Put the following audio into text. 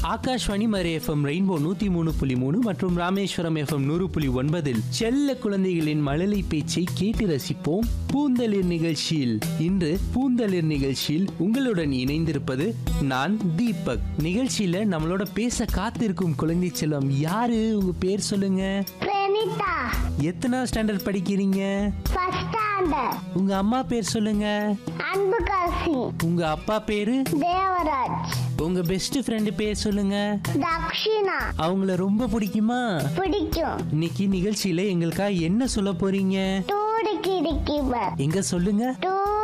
ஆகாஷ்வாணி மறை FM rainbow நூத்தி மூணு புள்ளி மூணு மற்றும் ராமேஸ்வரம் எஃப்எம் நூறு புள்ளி ஒன்பதில் செல்ல குழந்தைகளின் மழலை பேச்சை கேட்டு ரசிப்போம் பூந்தளிர் நிகழ்ச்சியில் இன்று பூந்தளிர் நிகழ்ச்சியில் உங்களுடன் இணைந்திருப்பது நான் தீபக் நிகழ்ச்சியில நம்மளோட பேச காத்திருக்கும் குழந்தை செல்வம் யாரு உங்க பேர் சொல்லுங்க பிரணிதா எத்தனா ஸ்டாண்டர்ட் படிக்கிறீங்க ஃபர்ஸ்ட் ஸ்டாண்டர்ட் உங்க அம்மா பேர் சொல்லுங்க அன்பு காசி உங்க அப்பா பேரு தேவராஜ் உங்க பெஸ்ட் ஃப்ரெண்டு பேர் சொல்லுங்க தக்ஷிணா அவங்கள ரொம்ப பிடிக்குமா பிடிக்கும் இன்னைக்கு நிகழ்ச்சியில எங்களுக்காக என்ன சொல்ல போறீங்க டூடு கிடிக்கிவர் எங்க சொல்லுங்க டூ